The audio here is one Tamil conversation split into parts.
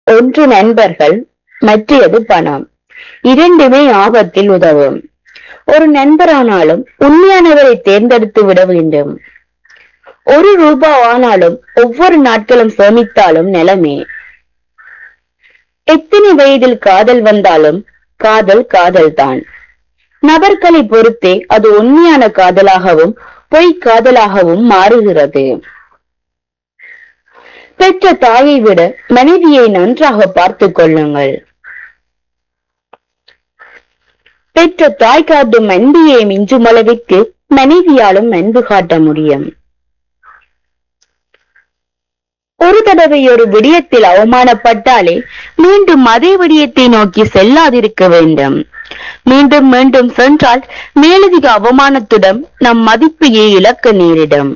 ஒன்று நண்பர்கள் மற்றது பணம் இரண்டுமே ஆபத்தில் உதவும் ஒரு நண்பரானாலும் உண்மையானவரை தேர்ந்தெடுத்து விட வேண்டும் ஒரு ரூபா ஆனாலும் ஒவ்வொரு நாட்களும் சேமித்தாலும் நிலமே எத்தனை வயதில் காதல் வந்தாலும் காதல் காதல்தான் நபர்களை பொறுத்தே அது உண்மையான காதலாகவும் பொய் காதலாகவும் மாறுகிறது பெற்ற தாயை விட மனைவியை நன்றாக பார்த்துக் கொள்ளுங்கள் பெற்ற தாய் காட்டும் அன்பியை மிஞ்சும் அளவிற்கு மனைவியாலும் அன்பு காட்ட முடியும் ஒரு தடவை ஒரு விடயத்தில் அவமானப்பட்டாலே மீண்டும் அதே விடயத்தை நோக்கி செல்லாதிருக்க வேண்டும் மீண்டும் மீண்டும் சென்றால் மேலதிக அவமானத்துடன் நம் மதிப்பையே இழக்க நேரிடும்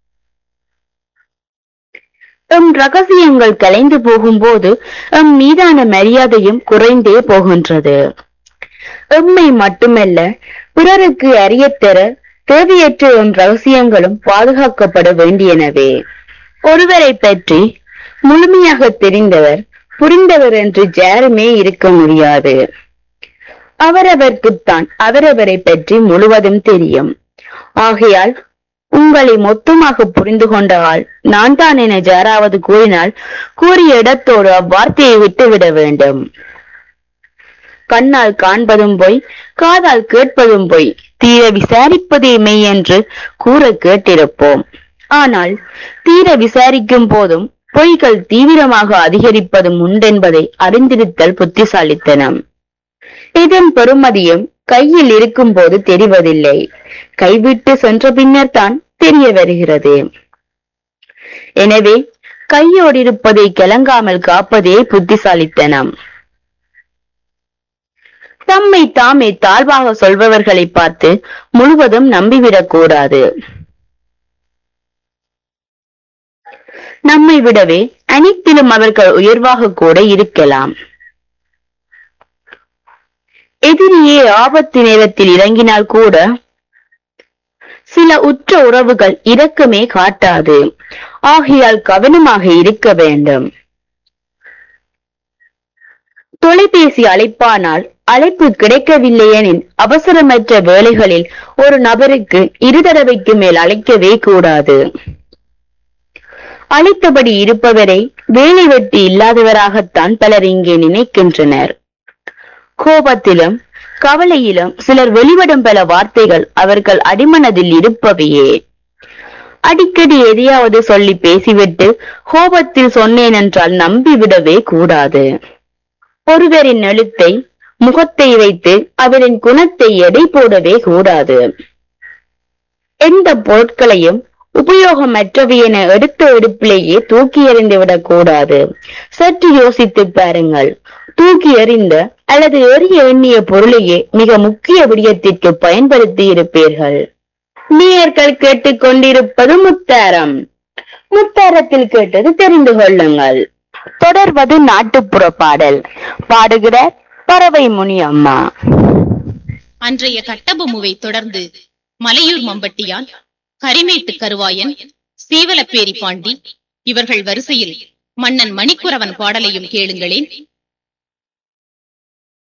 எம் ரகசியங்கள் கலைந்து போகும்போது எம் மீதான மரியாதையும் குறைந்தே போகின்றது எம்மை மட்டுமல்ல பிறருக்கு அறியத்தர தேவையற்ற எம் ரகசியங்களும் பாதுகாக்கப்பட வேண்டியனவே ஒருவரை பற்றி முழுமையாக தெரிந்தவர் புரிந்தவர் என்று யாருமே இருக்க முடியாது அவரவர்க்குத்தான் அவரவரை பற்றி முழுவதும் தெரியும் ஆகையால் உங்களை மொத்தமாக புரிந்து கொண்ட ஆள் நான் தான் என யாராவது கூறினால் கூறிய இடத்தோடு அவ்வார்த்தையை விட்டுவிட வேண்டும் கண்ணால் காண்பதும் பொய் காதால் கேட்பதும் பொய் தீர விசாரிப்பதே மெய் என்று கூற கேட்டிருப்போம் ஆனால் தீர விசாரிக்கும் போதும் பொய்கள் தீவிரமாக அதிகரிப்பதும் உண்டென்பதை அறிந்திருத்தல் புத்திசாலித்தனம் இதன் பெருமதியும் கையில் இருக்கும் போது தெரிவதில்லை கைவிட்டு சென்ற பின்னர் தான் தெரிய வருகிறது எனவே கையோடு இருப்பதை கிளங்காமல் காப்பதே புத்திசாலித்தனம் தம்மை தாமே தாழ்வாக சொல்பவர்களை பார்த்து முழுவதும் நம்பிவிடக் கூடாது நம்மை விடவே அனைத்திலும் அவர்கள் உயர்வாக கூட இருக்கலாம் எதிரியே ஆபத்து நேரத்தில் இறங்கினால் கூட சில உற்ற உறவுகள் இரக்கமே காட்டாது ஆகையால் கவனமாக இருக்க வேண்டும் தொலைபேசி அழைப்பானால் அழைப்பு கிடைக்கவில்லை எனில் அவசரமற்ற வேளைகளில் ஒரு நபருக்கு இரு தடவைக்கு மேல் அழைக்கவே கூடாது அழைத்தபடி இருப்பவரை வேலை வெட்டி இல்லாதவராகத்தான் பலர் இங்கே நினைக்கின்றனர் கோபத்திலும் கவலையிலும் சிலர் வெளிவிடும் பல வார்த்தைகள் அவர்கள் அடிமனதில் இருப்பவையே அடிக்கடி எதையாவது சொல்லி பேசிவிட்டு கோபத்தில் சொன்னேன் என்றால் நம்பிவிடவே கூடாது ஒருவரின் எழுத்தை முகத்தை வைத்து அவரின் குணத்தை எடை போடவே கூடாது எந்த பொருட்களையும் உபயோகமற்றவை என எடுத்த எடுப்பிலேயே தூக்கி எறிந்து விடக் கூடாது சற்று யோசித்து பாருங்கள் தூக்கி எறிந்த அல்லது எறிய எண்ணிய பொருளையே மிக முக்கிய விடயத்திற்கு பயன்படுத்தி இருப்பீர்கள் நேயர்கள் கேட்டுக் கொண்டிருப்பது முத்தாரம் முத்தாரத்தில் கேட்டது தெரிந்து கொள்ளுங்கள் தொடர்வது நாட்டுப்புற பாடல் பாடுகிறார் பறவை முனி அம்மா அன்றைய கட்டபொம்முவை தொடர்ந்து மலையூர் மம்பட்டியான் கரிமேட்டு கருவாயன் சீவலப்பேரி பாண்டி இவர்கள் வரிசையில் மன்னன் மணிக்குறவன் பாடலையும் கேளுங்களேன்